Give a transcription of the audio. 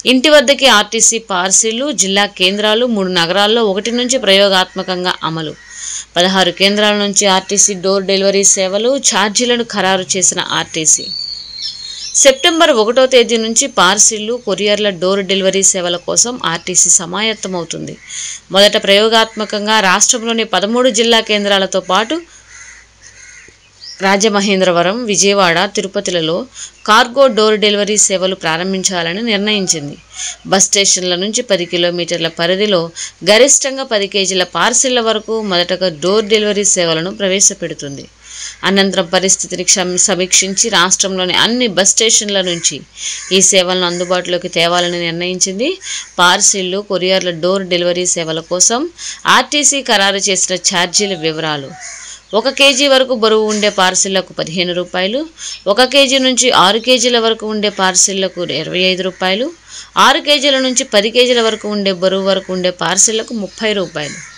ఇంటి వద్దకి ఆర్టీసీ పార్సిళ్లు జిల్లా కేంద్రాలు మూడు నగరాల్లో ఒకటి నుంచి ప్రయోగాత్మకంగా అమలు పదహారు కేంద్రాల నుంచి ఆర్టీసీ డోర్ డెలివరీ సేవలు ఛార్జీలను ఖరారు చేసిన ఆర్టీసీ సెప్టెంబర్ ఒకటో తేదీ నుంచి పార్సిళ్లు కొరియర్ల డోర్ డెలివరీ సేవల కోసం ఆర్టీసీ సమాయత్తమవుతుంది మొదట ప్రయోగాత్మకంగా రాష్ట్రంలోని పదమూడు జిల్లా కేంద్రాలతో పాటు రాజమహేంద్రవరం విజయవాడ తిరుపతిలలో కార్గో డోర్ డెలివరీ సేవలు ప్రారంభించాలని నిర్ణయించింది బస్ స్టేషన్ల నుంచి పది కిలోమీటర్ల పరిధిలో గరిష్టంగా పది కేజీల పార్సిళ్ల వరకు మొదటగా డోర్ డెలివరీ సేవలను ప్రవేశపెడుతుంది అనంతరం పరిస్థితిని క్షమ్- సమీక్షించి రాష్ట్రంలోని అన్ని బస్ స్టేషన్ల నుంచి ఈ సేవలను అందుబాటులోకి తేవాలని నిర్ణయించింది పార్సిళ్లు కొరియర్ల డోర్ డెలివరీ సేవల కోసం ఆర్టీసీ ఖరారు చేసిన ఛార్జీల వివరాలు ఒక కేజీ వరకు బరువు ఉండే పార్సిళ్లకు పదిహేను రూపాయలు ఒక కేజీ నుంచి ఆరు కేజీల వరకు ఉండే పార్సిళ్లకు ఇరవై ఐదు రూపాయలు ఆరు కేజీల నుంచి పది కేజీల వరకు ఉండే బరువు వరకు ఉండే పార్సిళ్లకు ముప్పై రూపాయలు